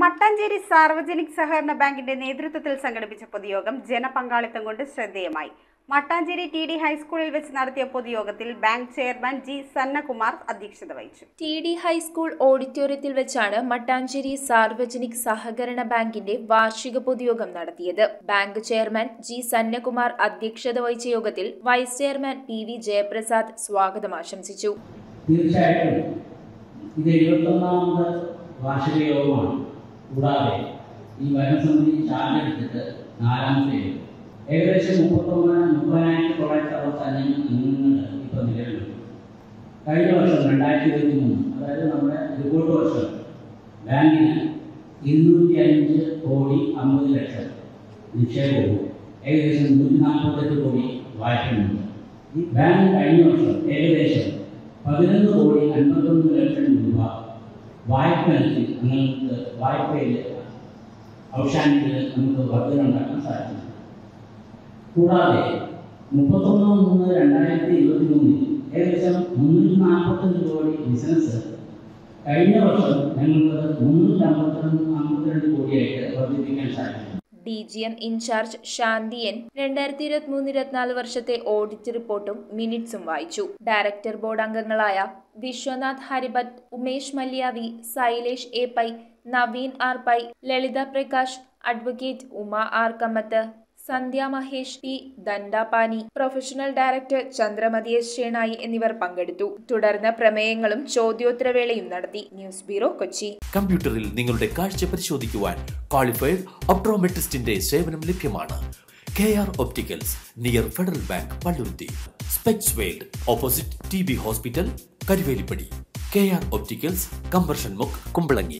മട്ടാഞ്ചേരി സാർവജനിക് സഹകരണ ബാങ്കിന്റെ നേതൃത്വത്തിൽ സംഘടിപ്പിച്ച പൊതുയോഗം ജനപങ്കാളിത്തം കൊണ്ട് ശ്രദ്ധേയമായി മട്ടാഞ്ചേരി ടി ഡി ഹൈസ്കൂളിൽ വെച്ച് നടത്തിയ പൊതുയോഗത്തിൽ ബാങ്ക് ചെയർമാൻ ജി സന്നകുമാർ അധ്യക്ഷത വഹിച്ചു ടി ഡി ഹൈസ്കൂൾ ഓഡിറ്റോറിയത്തിൽ വെച്ചാണ് മട്ടാഞ്ചേരി സാർവജനിക് സഹകരണ ബാങ്കിന്റെ വാർഷിക പൊതുയോഗം നടത്തിയത് ബാങ്ക് ചെയർമാൻ ജി സന്നകുമാർ അധ്യക്ഷത വഹിച്ച യോഗത്തിൽ vice chairman P V Jayaprasad സ്വാഗതം ആശംസിച്ചു തീർച്ചയായിട്ടും ഇത് എഴുപത്തൊന്നാമത് വാർഷിക യോഗമാണ് കൂടാതെ ഈ ഭരണസമിതി ചാർജ് എടുത്തിട്ട് നാലാമത്തെ യോഗം ഏകദേശം മുപ്പത്തൊമ്പത് മുപ്പതിനായിരത്തി തൊള്ളായിരത്തി അറുപത്തഞ്ച് അംഗങ്ങൾ ഇപ്പോൾ നിലവിലുണ്ട് കഴിഞ്ഞ വർഷം രണ്ടായിരത്തി ഇരുപത്തി മൂന്ന് അതായത് നമ്മുടെ റിപ്പോർട്ട് വർഷം ബാങ്കിന് ഇരുന്നൂറ്റി അഞ്ച് കോടി അമ്പത് ലക്ഷം നിക്ഷേപവും ഏകദേശം നൂറ്റി നാൽപ്പത്തെട്ട് കോടി വായ്പയുമുണ്ട് ഈ ബാങ്ക് കഴിഞ്ഞ വർഷം ഏകദേശം പതിനൊന്ന് കോടി അൻപത്തൊന്ന് ലക്ഷം രൂപ വായ്പ നൽകി നിങ്ങൾക്ക് വായ്പയിൽ ഔഷാനിയിൽ നമുക്ക് വർധന ഉണ്ടാക്കാൻ സാധിച്ചു കൂടാതെ മുപ്പത്തൊന്ന് മൂന്ന് രണ്ടായിരത്തി ഇരുപത്തി മൂന്നിൽ ഏകദേശം മുന്നൂറ്റി നാൽപ്പത്തഞ്ച് കോടി ബിസിനസ് കഴിഞ്ഞ വർഷം ഞങ്ങൾക്ക് മുന്നൂറ്റി അമ്പത്തിരണ്ട് അമ്പത്തിരണ്ട് കോടിയായിട്ട് വർദ്ധിപ്പിക്കാൻ സാധിച്ചു ഡി ജി എം ഇൻചാർജ് ശാന്തിയൻ രണ്ടായിരത്തി ഇരുപത്തി മൂന്ന് ഇരുപത്തിനാല് വർഷത്തെ ഓഡിറ്റ് റിപ്പോർട്ടും മിനിറ്റ്സും വായിച്ചു ഡയറക്ടർ ബോർഡ് അംഗങ്ങളായ Vishwanath Haribhat Umesh Malyavi Sailesh A Pai Naveen R Pai Lalitha Prakash advocate Uma R Kamath Sandhya Mahesh P Dandapani professional director Chandramathi S Shenoy എന്നിവർ പങ്കെടുത്തു തുടർന്ന് പ്രമേയങ്ങളും ചോദ്യോത്തരവേളയും നടത്തി ന്യൂസ് ബ്യൂറോ കൊച്ചി കമ്പ്യൂട്ടറിൽ നിങ്ങളുടെ കാഴ്ച പരിശോധിക്കുവാൻ ക്വാളിഫൈഡ് ഒപ്ട്രോമെട്രിസ്റ്റിന്റെ സേവനം ലഭ്യമാണ് K R opticals near Federal Bank Palluruthy specs world opposite T B hospital Karuvelippady K R opticals കമ്പർഷൻ മുക്ക് കുമ്പളങ്ങി